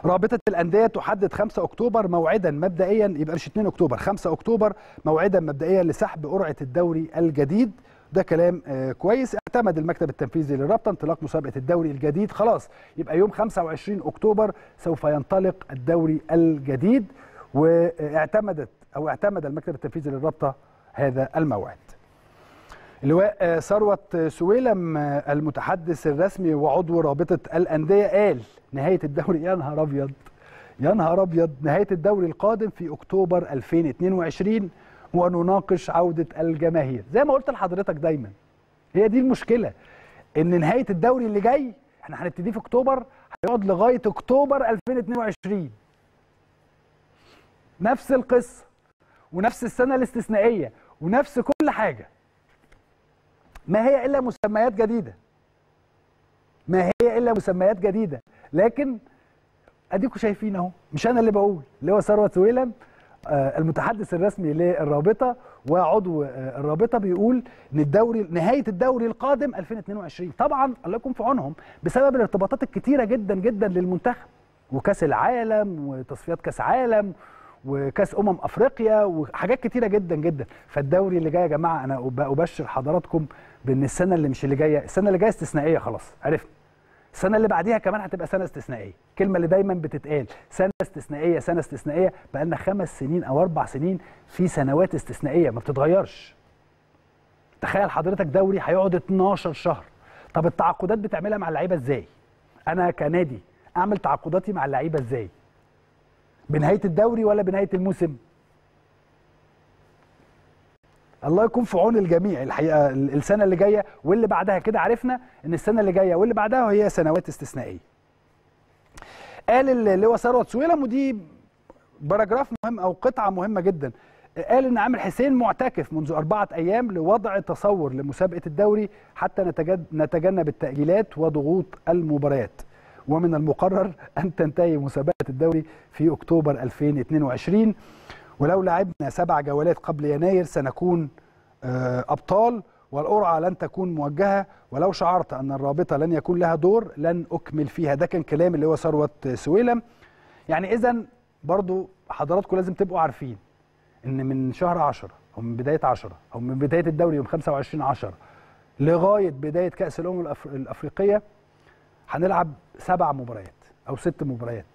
رابطة الأندية تحدد 5 أكتوبر موعدا مبدئيا يبقى مش 2 أكتوبر 5 أكتوبر موعدا مبدئيا لسحب قرعة الدوري الجديد ده كلام آه كويس اعتمد المكتب التنفيذي للرابطة انطلاق مسابقة الدوري الجديد خلاص يبقى يوم 25 أكتوبر سوف ينطلق الدوري الجديد واعتمدت أو اعتمد المكتب التنفيذي للرابطة هذا الموعد اللواء ثروت سويلم المتحدث الرسمي وعضو رابطه الانديه قال نهايه الدوري يا نهار ابيض يا نهار ابيض نهايه الدوري القادم في اكتوبر 2022 ونناقش عوده الجماهير زي ما قلت لحضرتك دايما هي دي المشكله ان نهايه الدوري اللي جاي احنا هنبتدي في اكتوبر هيقعد لغايه اكتوبر 2022 نفس القصه ونفس السنه الاستثنائيه ونفس كل حاجه ما هي الا مسميات جديده ما هي الا مسميات جديده لكن اديكم شايفين اهو مش انا اللي بقول اللي هو ثروت سويلم آه المتحدث الرسمي للرابطه وعضو آه الرابطه بيقول ان الدوري نهايه الدوري القادم 2022 طبعا الله يكون في عونهم بسبب الارتباطات الكتيره جدا جدا للمنتخب وكاس العالم وتصفيات كاس عالم وكاس امم افريقيا وحاجات كتيره جدا جدا فالدوري اللي جاي يا جماعه انا ابشر حضراتكم بان السنه اللي مش اللي جايه السنه اللي جايه استثنائيه خلاص عرفنا السنه اللي بعديها كمان هتبقى سنه استثنائيه الكلمه اللي دايما بتتقال سنه استثنائيه سنه استثنائيه بقى لنا خمس سنين او اربع سنين في سنوات استثنائيه ما بتتغيرش تخيل حضرتك دوري هيقعد 12 شهر طب التعاقدات بتعملها مع اللعيبه ازاي انا كنادي اعمل تعاقداتي مع اللعيبه ازاي بنهايه الدوري ولا بنهايه الموسم الله يكون في عون الجميع الحقيقه السنه اللي جايه واللي بعدها كده عرفنا ان السنه اللي جايه واللي بعدها هي سنوات استثنائيه قال اللي هو ثروت سويلم ودي باراجراف مهم او قطعه مهمه جدا قال ان عامر حسين معتكف منذ أربعة أيام لوضع تصور لمسابقة الدوري حتى نتجنب التأجيلات وضغوط المباريات ومن المقرر أن تنتهي مسابقة الدوري في أكتوبر 2022 ولو لعبنا سبع جولات قبل يناير سنكون أبطال والقرعة لن تكون موجهة ولو شعرت أن الرابطة لن يكون لها دور لن أكمل فيها ده كان كلام اللي هو ثروت سويلم يعني إذا برضو حضراتكم لازم تبقوا عارفين ان من شهر 10 او من بدايه 10 او من بدايه الدوري يوم 25 10 لغايه بدايه كاس الامم الأفريقيه هنلعب سبع مباريات او ست مباريات